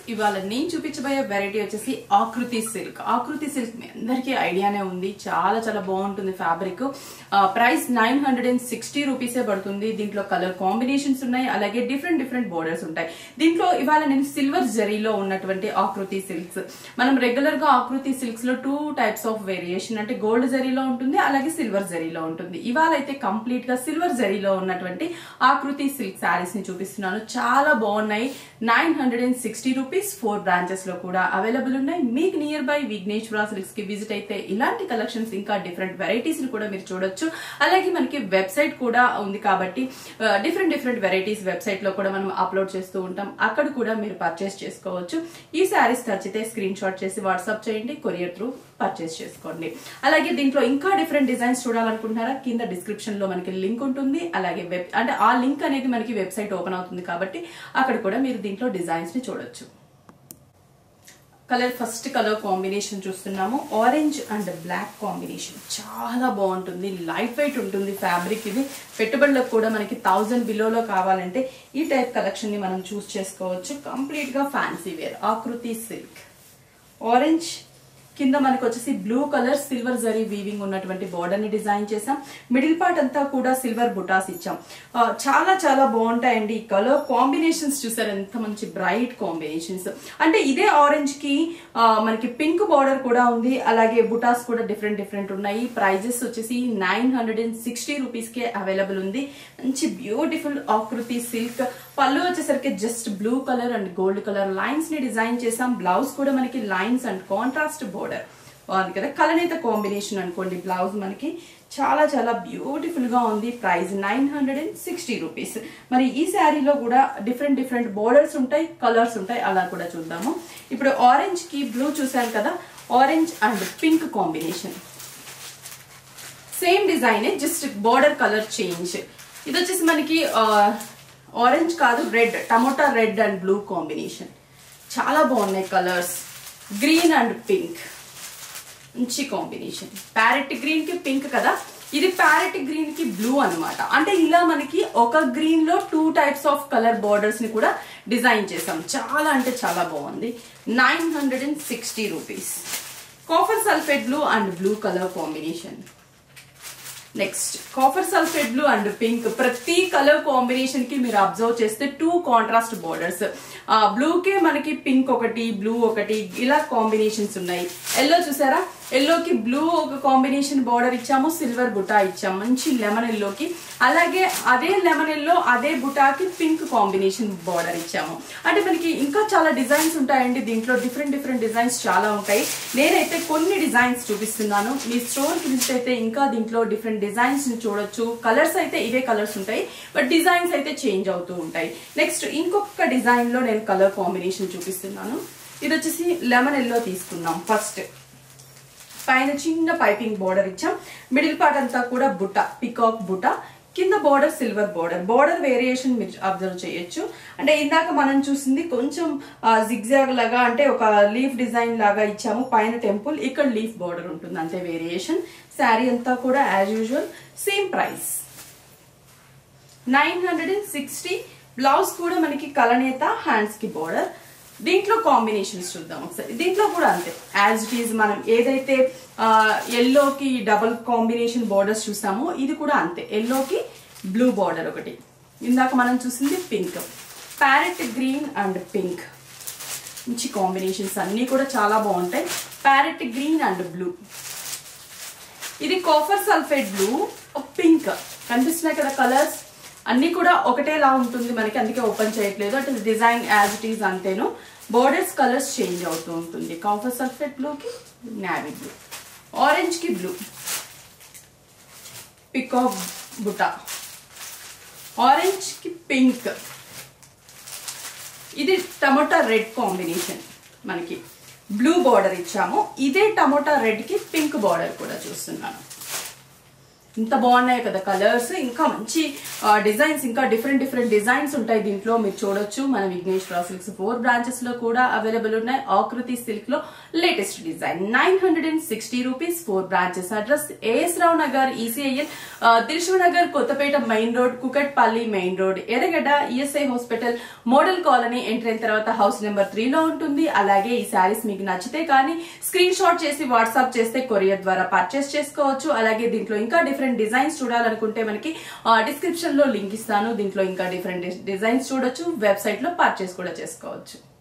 ఇవాళ నేను చూపించబోయే వెరైటీ వచ్చేసి ఆకృతి సిల్క్ ఆకృతి సిల్క్ మీ అందరికీ ఐడియానే ఉంది చాలా చాలా బాగుంటుంది fabric price nine hundred and sixty రూపీసే పడుతుంది దీంట్లో కలర్ కాంబినేషన్స్ ఉన్నాయి అలాగే డిఫరెంట్ డిఫరెంట్ బోర్డర్స్ ఉంటాయి దీంట్లో ఇవాళ నేను సిల్వర్ జరీలో ఉన్నటువంటి ఆకృతి సిల్క్స్ మనం రెగ్యులర్ గా ఆకృతి సిల్క్స్ లో టూ టైప్స్ ఆఫ్ వేరియేషన్ అంటే గోల్డ్ జరీలో ఉంటుంది అలాగే సిల్వర్ జరీలో ఉంటుంది ఇవాళ అయితే కంప్లీట్ గా సిల్వర్ జరీలో ఉన్నటువంటి ఆకృతి సిల్క్ శారీస్ ని చూపిస్తున్నాను చాలా బాగున్నాయి nine hundred and sixty rupees four branches లో కూడా అవైలబుల్ ఉన్నాయి మీకు నియర్ బై విఘ్నేశ్వర సిల్క్స్ కి విజిట్ అయితే ఇలాంటి కలెక్షన్స్ ఇంకా డిఫరెంట్ వెరైటీస్ ని కూడా మీరు చూడొచ్చు అలాగే మనకి వెబ్సైట్ కూడా ఉంది కాబట్టి డిఫరెంట్ డిఫరెంట్ వెరైటీస్ వెబ్సైట్ లో కూడా మనం అప్లోడ్ చేస్తూ ఉంటాం అక్కడ కూడా మీరు పర్చేస్ చేసుకోవచ్చు ఈ శారీస్ నచ్చితే స్క్రీన్ షాట్ చేసి వాట్సాప్ చేయండి కొరియర్ త్రూ పర్చేస్ చేసుకోండి అలాగే దీంట్లో ఇంకా డిఫరెంట్ డిజైన్స్ చూడాలనుకుంటున్నారా కింద డిస్క్రిప్షన్ లో మనకి లింక్ ఉంటుంది అలాగే వెబ్ అంటే ఆ లింక్ అనేది మనకి వెబ్సైట్ ఓపెన్ అవుతుంది కాబట్టి అక్కడ కూడా మీరు దీంట్లో డిజైన్స్ ని చూడొచ్చు కలర్ ఫస్ట్ కలర్ కాంబినేషన్ చూస్తున్నాము ఆరెంజ్ అండ్ బ్లాక్ కాంబినేషన్ చాలా బాగుంటుంది లైట్ వెయిట్ ఉంటుంది ఫ్యాబ్రిక్ ఇది పెట్టుబడులకు కూడా మనకి థౌజండ్ బిలోలో కావాలంటే ఈ టైప్ కలెక్షన్ ని మనం చూస్ చేసుకోవచ్చు కంప్లీట్ గా fancy wear Akruthi silk orange కింద మనకు వచ్చేసి blue colour silver zari weaving ఉన్నటువంటి బోర్డర్ ని డిజైన్ చేసాం మిడిల్ పార్ట్ అంతా కూడా సిల్వర్ బుటాస్ ఇచ్చాం ఆ, చాలా చాలా బాగుంటాయండి ఈ కలర్ కాంబినేషన్స్ చూసారు ఎంత మంచి బ్రైట్ కాంబినేషన్స్ అంటే ఇదే ఆరెంజ్ కి ఆ, మనకి పింక్ బార్డర్ కూడా ఉంది అలాగే బుటాస్ కూడా డిఫరెంట్ డిఫరెంట్ ఉన్నాయి ప్రైజెస్ వచ్చేసి nine hundred and sixty rupees కే అవైలబుల్ ఉంది మంచి బ్యూటిఫుల్ ఆకృతి సిల్క్ పళ్ళు వచ్చేసరికి just blue colour and gold colour lines ని డిజైన్ చేసాం బ్లౌజ్ కూడా మనకి లైన్స్ అండ్ కాంట్రాస్ట్ బోర్డర్ బాగుంది కదా కలనేత కాంబినేషన్ అనుకోండి బ్లౌజ్ మనకి చాలా చాలా బ్యూటిఫుల్ గా ఉంది price nine hundred and sixty rupees మరి ఈ శారీలో కూడా డిఫరెంట్ డిఫరెంట్ బోర్డర్స్ ఉంటాయి కలర్స్ ఉంటాయి అలా కూడా చూద్దాము ఇప్పుడు ఆరెంజ్ కి బ్లూ చూసాను కదా orange and pink combination same design just border colour change ఇది వచ్చేసి మనకి ఆరెంజ్ కాదు red tomato red and blue combination చాలా బాగున్నాయి కలర్స్ గ్రీన్ అండ్ పింక్ మంచి కాంబినేషన్ ప్యారెట్ గ్రీన్ కి పింక్ కదా ఇది ప్యారెట్ గ్రీన్ కి బ్లూ అన్నమాట అంటే ఇలా మనకి ఒక గ్రీన్ లో two types of colour borders ని కూడా డిజైన్ చేసాం చాలా అంటే చాలా బాగుంది nine hundred and sixty rupees copper sulphate blue and blue colour combination next copper sulphate blue and pink ప్రతి కలర్ కాంబినేషన్ కి మీరు అబ్జర్వ్ చేస్తే టూ కాంట్రాస్ట్ బోర్డర్స్ బ్లూ కే మనకి పింక్ ఒకటి బ్లూ ఒకటి ఇలా కాంబినేషన్స్ ఉన్నాయి ఎల్లో చూసారా ఎల్లోకి బ్లూ ఒక కాంబినేషన్ బార్డర్ ఇచ్చాము సిల్వర్ బుటా ఇచ్చాము మంచి లెమన్ ఎల్లోకి అలాగే అదే లెమన్ ఎల్లో అదే బుటాకి పింక్ కాంబినేషన్ బార్డర్ ఇచ్చాము అంటే మనకి ఇంకా చాలా డిజైన్స్ ఉంటాయండి దీంట్లో డిఫరెంట్ డిఫరెంట్ డిజైన్స్ చాలా ఉంటాయి నేనైతే కొన్ని డిజైన్స్ చూపిస్తున్నాను మీ స్టోర్ కి విజిట్ అయితే ఇంకా దీంట్లో డిఫరెంట్ డిజైన్స్ ని చూడొచ్చు కలర్స్ అయితే ఇవే కలర్స్ ఉంటాయి బట్ డిజైన్స్ అయితే చేంజ్ అవుతూ ఉంటాయి నెక్స్ట్ ఇంకొక డిజైన్ లో నేను కలర్ కాంబినేషన్ చూపిస్తున్నాను ఇది వచ్చేసి లెమన్ ఎల్లో తీసుకున్నాం ఫస్ట్ పైన చిన్న పైపింగ్ బోర్డర్ ఇచ్చాం మిడిల్ పార్ట్ అంతా కూడా బుట్ట పికాక్ బుట్ట కింద border silver border border variation మీరు అబ్జర్వ్ చేయొచ్చు అంటే ఇందాక మనం చూసింది కొంచెం జిగ్జాగ్ లాగా అంటే ఒక లీఫ్ డిజైన్ లాగా ఇచ్చాము పైన టెంపుల్ ఇక్కడ లీఫ్ బోర్డర్ ఉంటుంది అంతే వేరియేషన్ శారీ అంతా కూడా as usual same price nine hundred and sixty blouse కూడా మనకి కలనేత హ్యాండ్స్ కి బోర్డర్ దీంట్లో కాంబినేషన్స్ చూద్దాం ఒకసారి దీంట్లో కూడా అంతే యాజ్ ఇట్ ఈజ్ మనం ఏదైతే ఎల్లోకి డబుల్ కాంబినేషన్ బోర్డర్స్ చూసామో ఇది కూడా అంతే ఎల్లోకి బ్లూ బార్డర్ ఒకటి ఇందాక మనం చూసింది pink parrot green and pink మంచి కాంబినేషన్స్ అన్నీ కూడా చాలా బాగుంటాయి ప్యారెట్ గ్రీన్ అండ్ బ్లూ ఇది కాఫర్ సల్ఫేట్ బ్లూ పింక్ కనిపిస్తున్నాయి కదా కలర్స్ అన్ని కూడా ఒకటేలా ఉంటుంది మనకి అందుకే ఓపెన్ చేయట్లేదు అంటే డిజైన్ యాజ్ ఇట్ ఈస్ అంతేను బోర్డర్స్ కలర్స్ చేంజ్ అవుతూ ఉంటుంది కాఫర్ సల్ఫేట్ బ్లూకి నావీ బ్లూ ఆరెంజ్ కి బ్లూ పికాక్ బుటా ఆరెంజ్ కి పింక్ ఇది టమోటా రెడ్ కాంబినేషన్ మనకి బ్లూ బార్డర్ ఇచ్చాము ఇదే టమోటా రెడ్ కి పింక్ బార్డర్ కూడా చూస్తున్నాను ఇంత బాగున్నాయి కదా కలర్స్ ఇంకా మంచి డిజైన్స్ ఇంకా డిఫరెంట్ డిఫరెంట్ డిజైన్స్ ఉంటాయి దీంట్లో మీరు చూడొచ్చు మన విఘ్నేశ్వర సిల్క్స్ ఫోర్ బ్రాంచెస్ లో కూడా అవైలబుల్ ఉన్నాయి ఆకృతి సిల్క్ లో latest design nine hundred and sixty rupees four branches address AS Rao Nagar ECIL Dilsukh Nagar Kothapet main road Kukatpally main road Erragadda ESI hospital model colony enter అయిన తర్వాత హౌస్ నెంబర్ త్రీ లో ఉంటుంది అలాగే ఈ శారీస్ మీకు నచ్చితే కానీ స్క్రీన్ షాట్ చేసి వాట్సాప్ చేస్తే కొరియర్ ద్వారా పర్చేస్ చేసుకోవచ్చు అలాగే దీంట్లో ఇంకా డిఫరెంట్ డిజైన్స్ చూడాలనుకుంటే మనకి డిస్క్రిప్షన్ లో లింక్ ఇస్తాను దీంట్లో ఇంకా డిఫరెంట్ డిజైన్స్ చూడొచ్చు వెబ్సైట్ లో పర్చేస్ కూడా చేసుకోవచ్చు